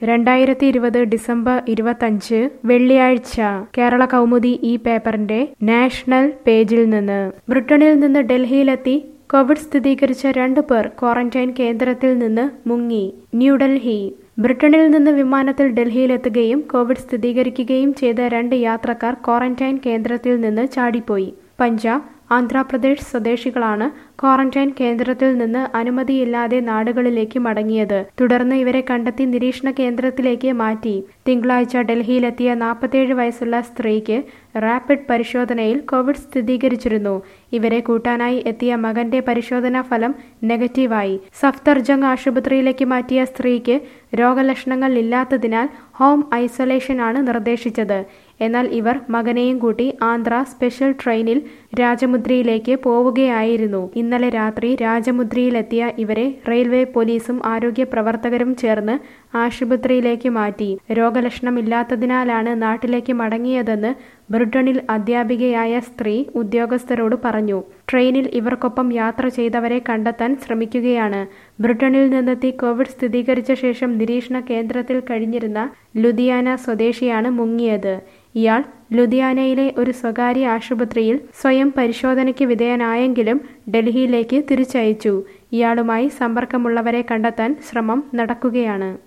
രണ്ടായിരത്തി ഇരുപത് ഡിസംബർ ഇരുപത്തഞ്ച് വെള്ളിയാഴ്ച കേരള കൗമുദി ഈ പേപ്പറിന്റെ നാഷണൽ പേജിൽ നിന്ന് ബ്രിട്ടനിൽ നിന്ന് ഡൽഹിയിലെത്തി കോവിഡ് സ്ഥിരീകരിച്ച രണ്ടു പേർ ക്വാറന്റൈൻ കേന്ദ്രത്തിൽ നിന്ന് മുങ്ങി ന്യൂഡൽഹി ബ്രിട്ടനിൽ നിന്ന് വിമാനത്തിൽ ഡൽഹിയിലെത്തുകയും കോവിഡ് സ്ഥിരീകരിക്കുകയും ചെയ്ത രണ്ട് യാത്രക്കാർ ക്വാറന്റൈൻ കേന്ദ്രത്തിൽ നിന്ന് ചാടിപ്പോയി പഞ്ചാബ് ആന്ധ്രാപ്രദേശ് സ്വദേശികളാണ് ക്വാറന്റൈൻ കേന്ദ്രത്തിൽ നിന്ന് അനുമതിയില്ലാതെ നാടുകളിലേക്ക് മടങ്ങിയത് തുടർന്ന് ഇവരെ കണ്ടെത്തി നിരീക്ഷണ കേന്ദ്രത്തിലേക്ക് മാറ്റി തിങ്കളാഴ്ച ഡൽഹിയിലെത്തിയ നാൽപ്പത്തിയേഴ് വയസ്സുള്ള സ്ത്രീക്ക് റാപ്പിഡ് പരിശോധനയിൽ കോവിഡ് സ്ഥിരീകരിച്ചിരുന്നു ഇവരെ കൂട്ടാനായി എത്തിയ മകന്റെ പരിശോധനാ ഫലം നെഗറ്റീവായി സഫ്തർജംഗ് ആശുപത്രിയിലേക്ക് മാറ്റിയ സ്ത്രീക്ക് രോഗലക്ഷണങ്ങൾ ഇല്ലാത്തതിനാൽ ഹോം ഐസൊലേഷനാണ് നിർദ്ദേശിച്ചത് എന്നാൽ ഇവർ മകനെയും കൂട്ടി ആന്ധ്ര സ്പെഷ്യൽ ട്രെയിനിൽ രാജമുദ്രയിലേക്ക് പോവുകയായിരുന്നു ഇന്നലെ രാത്രി രാജമുദ്രയിലെത്തിയ ഇവരെ റെയിൽവേ പോലീസും ആരോഗ്യ പ്രവർത്തകരും ചേർന്ന് ആശുപത്രിയിലേക്ക് മാറ്റി രോഗലക്ഷണമില്ലാത്തതിനാലാണ് നാട്ടിലേക്ക് മടങ്ങിയതെന്ന് ബ്രിട്ടനിൽ അധ്യാപികയായ സ്ത്രീ ഉദ്യോഗസ്ഥരോട് പറഞ്ഞു ട്രെയിനിൽ ഇവർക്കൊപ്പം യാത്ര ചെയ്തവരെ കണ്ടെത്താൻ ശ്രമിക്കുകയാണ് ബ്രിട്ടനിൽ നിന്നെത്തി കോവിഡ് സ്ഥിരീകരിച്ച ശേഷം നിരീക്ഷണ കേന്ദ്രത്തിൽ കഴിഞ്ഞിരുന്ന ലുധിയാന സ്വദേശിയാണ് മുങ്ങിയത് ഇയാൾ ലുധിയാനയിലെ ഒരു സ്വകാര്യ ആശുപത്രിയിൽ സ്വയം പരിശോധനയ്ക്ക് വിധേയനായെങ്കിലും ഡൽഹിയിലേക്ക് തിരിച്ചയച്ചു ഇയാളുമായി സമ്പർക്കമുള്ളവരെ കണ്ടെത്താൻ ശ്രമം നടക്കുകയാണ്